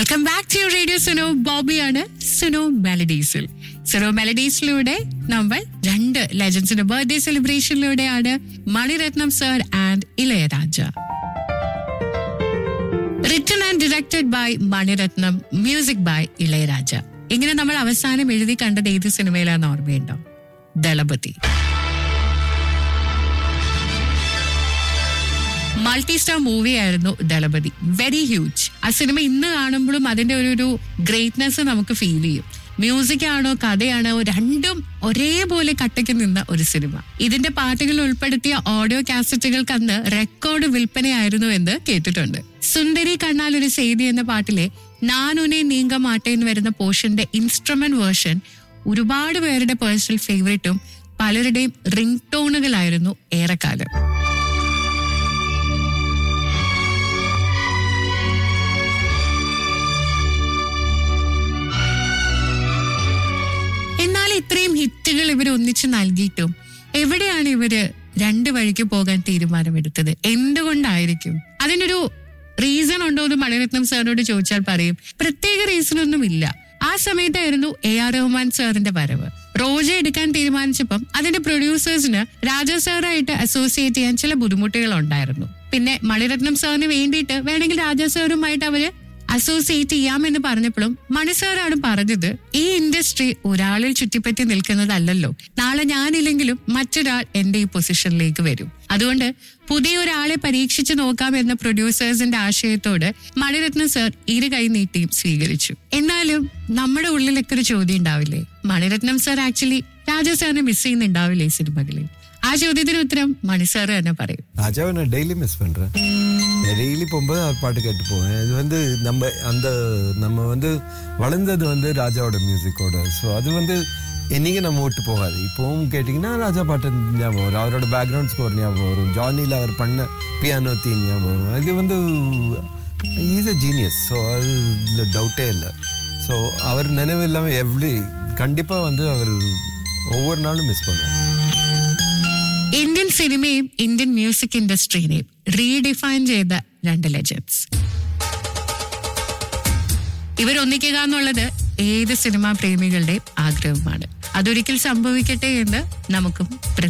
welcome back to radio Suno ബോബിയാണ് സുനോ മെലഡീസിൽ സുനോ മെലഡീസിലൂടെ നമ്മൾ രണ്ട് ലെജൻസിന്റെ ബർത്ത്ഡേ സെലിബ്രേഷനിലൂടെയാണ് Maniratnam sir and Ilaiyaraaja written and directed by Maniratnam music by Ilaiyaraaja ഇങ്ങനെ നമ്മൾ അവസാനം എഴുതി കണ്ടത് ഏത് സിനിമയിലാന്ന് ഓർമ്മയുണ്ടോ ദളപതി മൾട്ടി സ്റ്റാർ മൂവി ആയിരുന്നു ദളപതി വെരി ഹ്യൂജ് ആ സിനിമ ഇന്ന് കാണുമ്പോഴും അതിന്റെ ഒരു ഒരു ഗ്രേറ്റ്നെസ് നമുക്ക് ഫീൽ ചെയ്യും മ്യൂസിക് ആണോ കഥയാണോ രണ്ടും ഒരേപോലെ കട്ടയ്ക്ക് നിന്ന ഒരു സിനിമ ഇതിന്റെ പാട്ടുകൾ ഉൾപ്പെടുത്തിയ ഓഡിയോ കാസറ്റുകൾക്ക് അന്ന് റെക്കോർഡ് വിൽപ്പനയായിരുന്നു എന്ന് കേട്ടിട്ടുണ്ട് സുന്ദരി കണ്ണാൽ ഒരു ചെയ്തി എന്ന പാട്ടിലെ നാനുനെ നീങ്ക മാട്ടെ എന്ന് വരുന്ന പോർഷന്റെ ഇൻസ്ട്രുമെന്റ് വേർഷൻ ഒരുപാട് പേരുടെ പേഴ്സണൽ ഫേവറേറ്റും പലരുടെയും റിംഗ് ടോണുകളായിരുന്നു ഏറെക്കാലം എന്നാൽ ഇത്രയും ഹിറ്റുകൾ ഇവർ ഒന്നിച്ച് നൽകിയിട്ടും എവിടെയാണ് ഇവര് രണ്ട് വഴിക്ക് പോകാൻ തീരുമാനമെടുത്തത് എന്തുകൊണ്ടായിരിക്കും അതിനൊരു റീസൺ ഉണ്ടോ എന്ന് മണിരത്നം സാറിനോട് ചോദിച്ചാൽ പറയും പ്രത്യേക റീസൺ ഒന്നും ഇല്ല ആ സമയത്തായിരുന്നു എ ആർ റഹ്മാൻ സാറിന്റെ വരവ് റോജ എടുക്കാൻ തീരുമാനിച്ചപ്പം അതിന്റെ പ്രൊഡ്യൂസേഴ്സിന് രാജ സാറായിട്ട് അസോസിയേറ്റ് ചെയ്യാൻ ചില ബുദ്ധിമുട്ടുകൾ ഉണ്ടായിരുന്നു പിന്നെ മണിരത്നം സാറിന് വേണ്ടിയിട്ട് വേണമെങ്കിൽ രാജ സാറുമായിട്ട് അവര് അസോസിയേറ്റ് ചെയ്യാമെന്ന് പറഞ്ഞപ്പോഴും മണി സാറാണ് പറഞ്ഞത് ഈ ഇൻഡസ്ട്രി ഒരാളിൽ ചുറ്റിപ്പറ്റി നിൽക്കുന്നതല്ലല്ലോ നാളെ ഞാനില്ലെങ്കിലും മറ്റൊരാൾ എന്റെ ഈ പൊസിഷനിലേക്ക് വരും അതുകൊണ്ട് പുതിയ ഒരാളെ പരീക്ഷിച്ചു നോക്കാമെന്ന പ്രൊഡ്യൂസേഴ്സിന്റെ ആശയത്തോട് മണിരത്നം സർ ഇരു കൈ നീട്ടിയും സ്വീകരിച്ചു എന്നാലും നമ്മുടെ ഉള്ളിലൊക്കെ ഒരു ചോദ്യം ഉണ്ടാവില്ലേ മണിരത്നം സർ ആക്ച്വലി രാജ സാറിനെ മിസ് ചെയ്യുന്നുണ്ടാവില്ലേ ഈ സിനിമകളിൽ ആ ചോദ്യത്തിന് ഉത്തരം മണി സാർ തന്നെ പറയും ராஜாவை நான் டெய்லி மிஸ் பண்ணுறேன் டெய்லி போகும்போது அவர் பாட்டு கேட்டு போவேன் இது வந்து நம்ம அந்த நம்ம வந்து வளர்ந்தது வந்து ராஜாவோட மியூசிக்கோட ஸோ அது வந்து என்னைக்கும் நம்ம விட்டு போகாது இப்போவும் கேட்டிங்கன்னா ராஜா பாட்டு ஞாபகம் வரும் அவரோட பேக்ரவுண்ட் ஸ்கோர் ஞாபகம் வரும் ஜானியில் அவர் பண்ண பியானோ தீம் ஞாபகம் வரும் இது வந்து ஈஸ் அ ஜீனியஸ் ஸோ அது இல்லை டவுட்டே இல்லை ஸோ அவர் நினைவு இல்லாமல் எவ்ரி கண்டிப்பாக வந்து அவர் ஒவ்வொரு நாளும் மிஸ் பண்ணுவோம் ഇന്ത്യൻ സിനിമയും ഇന്ത്യൻ മ്യൂസിക് ഇൻഡസ്ട്രീനെയും റീഡിഫൈൻ ചെയ്ത രണ്ട് ലെജൻസ് ഇവരൊന്നിക്കുക എന്നുള്ളത് ഏത് സിനിമാ പ്രേമികളുടെയും ആഗ്രഹമാണ് അതൊരിക്കൽ സംഭവിക്കട്ടെ എന്ന് നമുക്കും